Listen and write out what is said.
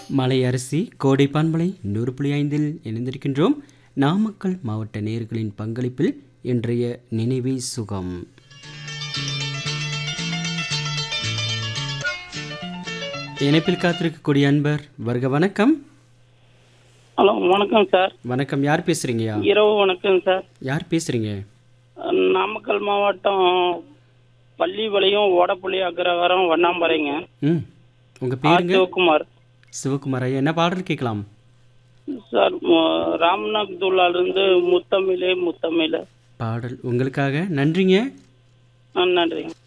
மலை அரிசி கோடை பான்மலை நூறு புள்ளி ஐந்தில் இணைந்திருக்கின்றோம் நாமக்கல் மாவட்ட நேயர்களின் பங்களிப்பில் இன்றைய நினைவே சுகம் இணைப்பில் காத்திருக்கக்கூடிய அன்பர் வருக வணக்கம் ஹலோ வணக்கம் சார் வணக்கம் யார் பேசுறீங்கயா இரவு வணக்கம் சார் யார் பேசுறீங்க நாமக்கல் மாவட்டம் பள்ளிப்பாளையம் ஓடப்பள்ளி அக்ரஹாரம் வண்ணாம்பறைங்க ம் உங்க ஆர் பேருங்க சிவகுமார் சிவகுமார் ஐயா என்ன பாடல் கேட்கலாம் சார் ம- ராம்நாத் துல்லாலிருந்து முத்தமிழே முத்தமிழே பாடல் உங்களுக்காக நன்றிங்க ஆ நன்றிங்க